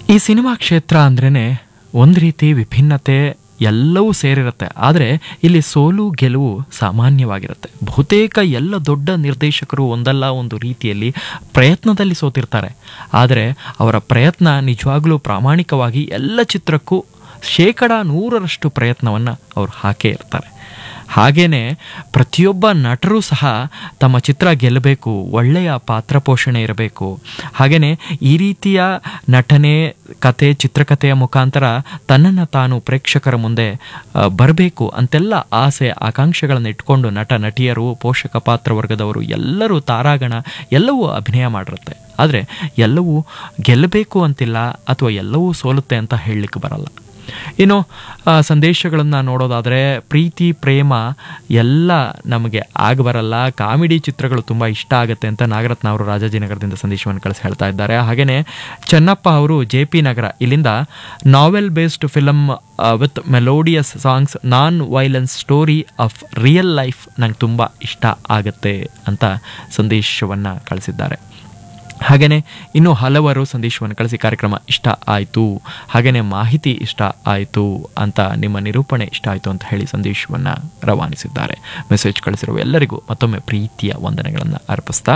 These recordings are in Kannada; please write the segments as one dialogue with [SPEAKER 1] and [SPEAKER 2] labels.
[SPEAKER 1] ಈ ಸಿನಿಮಾ ಕ್ಷೇತ್ರ ಅಂದ್ರೇ ಒಂದು ರೀತಿ ವಿಭಿನ್ನತೆ ಎಲ್ಲವೂ ಸೇರಿರುತ್ತೆ ಆದರೆ ಇಲ್ಲಿ ಸೋಲು ಗೆಲುವು ಸಾಮಾನ್ಯವಾಗಿರುತ್ತೆ ಬಹುತೇಕ ಎಲ್ಲ ದೊಡ್ಡ ನಿರ್ದೇಶಕರು ಒಂದಲ್ಲ ಒಂದು ರೀತಿಯಲ್ಲಿ ಪ್ರಯತ್ನದಲ್ಲಿ ಸೋತಿರ್ತಾರೆ ಆದರೆ ಅವರ ಪ್ರಯತ್ನ ನಿಜವಾಗ್ಲೂ ಪ್ರಾಮಾಣಿಕವಾಗಿ ಎಲ್ಲ ಚಿತ್ರಕ್ಕೂ ಶೇಕಡ ನೂರರಷ್ಟು ಪ್ರಯತ್ನವನ್ನು ಅವ್ರು ಹಾಕೇ ಇರ್ತಾರೆ ಹಾಗೇನೆ ಪ್ರತಿಯೊಬ್ಬ ನಟರು ಸಹ ತಮ್ಮ ಚಿತ್ರ ಗೆಲ್ಲಬೇಕು ಒಳ್ಳೆಯ ಪಾತ್ರ ಪೋಷಣೆ ಇರಬೇಕು ಹಾಗೆಯೇ ಈ ರೀತಿಯ ನಟನೆ ಕತೆ ಚಿತ್ರಕಥೆಯ ಮುಖಾಂತರ ತನ್ನನ್ನು ತಾನು ಪ್ರೇಕ್ಷಕರ ಮುಂದೆ ಬರಬೇಕು ಅಂತೆಲ್ಲ ಆಸೆ ಆಕಾಂಕ್ಷೆಗಳನ್ನು ಇಟ್ಕೊಂಡು ನಟ ನಟಿಯರು ಪೋಷಕ ಪಾತ್ರ ವರ್ಗದವರು ಎಲ್ಲರೂ ತಾರಾಗಣ ಎಲ್ಲವೂ ಅಭಿನಯ ಮಾಡಿರುತ್ತೆ ಆದರೆ ಎಲ್ಲವೂ ಗೆಲ್ಲಬೇಕು ಅಂತಿಲ್ಲ ಅಥವಾ ಎಲ್ಲವೂ ಸೋಲುತ್ತೆ ಅಂತ ಹೇಳಲಿಕ್ಕೆ ಬರಲ್ಲ ಇನ್ನು ಸಂದೇಶಗಳನ್ನು ನೋಡೋದಾದರೆ ಪ್ರೀತಿ ಪ್ರೇಮ ಎಲ್ಲ ನಮಗೆ ಆಗಬರಲ್ಲ ಕಾಮಿಡಿ ಚಿತ್ರಗಳು ತುಂಬ ಇಷ್ಟ ಆಗುತ್ತೆ ಅಂತ ನಾಗರತ್ನ ಅವರು ರಾಜಾಜಿನಗರದಿಂದ ಸಂದೇಶವನ್ನು ಕಳಿಸಿ ಹೇಳ್ತಾ ಇದ್ದಾರೆ ಹಾಗೆಯೇ ಚೆನ್ನಪ್ಪ ಅವರು ಜೆ ಪಿ ನಗರ ಇಲ್ಲಿಂದ novel based film with melodious songs non violence story of real life ನಂಗೆ ತುಂಬ ಇಷ್ಟ ಆಗುತ್ತೆ ಅಂತ ಸಂದೇಶವನ್ನು ಕಳಿಸಿದ್ದಾರೆ ಹಾಗೆಯೇ ಇನ್ನೂ ಹಲವರು ಸಂದೇಶವನ್ನು ಕಳಿಸಿ ಕಾರ್ಯಕ್ರಮ ಇಷ್ಟ ಆಯಿತು ಹಾಗೆಯೇ ಮಾಹಿತಿ ಇಷ್ಟ ಆಯಿತು ಅಂತ ನಿಮ್ಮ ನಿರೂಪಣೆ ಇಷ್ಟ ಆಯಿತು ಅಂತ ಹೇಳಿ ಸಂದೇಶವನ್ನು ರವಾನಿಸಿದ್ದಾರೆ ಮೆಸೇಜ್ ಕಳಿಸಿರುವ ಎಲ್ಲರಿಗೂ ಮತ್ತೊಮ್ಮೆ ಪ್ರೀತಿಯ ವಂದನೆಗಳನ್ನು ಅರ್ಪಿಸ್ತಾ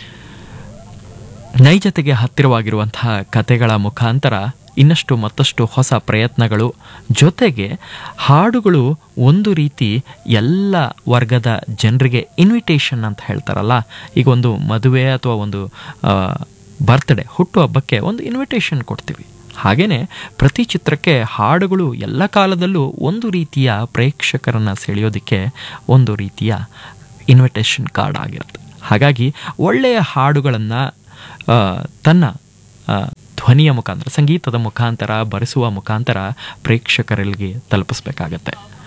[SPEAKER 1] ನೈಜತೆಗೆ ಹತ್ತಿರವಾಗಿರುವಂತಹ ಕತೆಗಳ ಮುಖಾಂತರ ಇನ್ನಷ್ಟು ಮತ್ತಷ್ಟು ಹೊಸ ಪ್ರಯತ್ನಗಳು ಜೊತೆಗೆ ಹಾಡುಗಳು ಒಂದು ರೀತಿ ಎಲ್ಲ ವರ್ಗದ ಜನರಿಗೆ ಇನ್ವಿಟೇಷನ್ ಅಂತ ಹೇಳ್ತಾರಲ್ಲ ಈಗ ಒಂದು ಮದುವೆ ಅಥವಾ ಒಂದು ಬರ್ತ್ಡೇ ಹುಟ್ಟುಹಬ್ಬಕ್ಕೆ ಒಂದು ಇನ್ವಿಟೇಷನ್ ಕೊಡ್ತೀವಿ ಹಾಗೆಯೇ ಪ್ರತಿ ಚಿತ್ರಕ್ಕೆ ಹಾಡುಗಳು ಎಲ್ಲ ಕಾಲದಲ್ಲೂ ಒಂದು ರೀತಿಯ ಪ್ರೇಕ್ಷಕರನ್ನು ಸೆಳೆಯೋದಕ್ಕೆ ಒಂದು ರೀತಿಯ ಇನ್ವಿಟೇಷನ್ ಕಾರ್ಡ್ ಆಗಿರುತ್ತೆ ಹಾಗಾಗಿ ಒಳ್ಳೆಯ ಹಾಡುಗಳನ್ನು ತನ್ನ ಧ್ವನಿಯ ಮುಖಾಂತರ ಸಂಗೀತದ ಮುಖಾಂತರ ಬರೆಸುವ ಮುಖಾಂತರ ಪ್ರೇಕ್ಷಕರಿಗೆ ತಲುಪಿಸ್ಬೇಕಾಗತ್ತೆ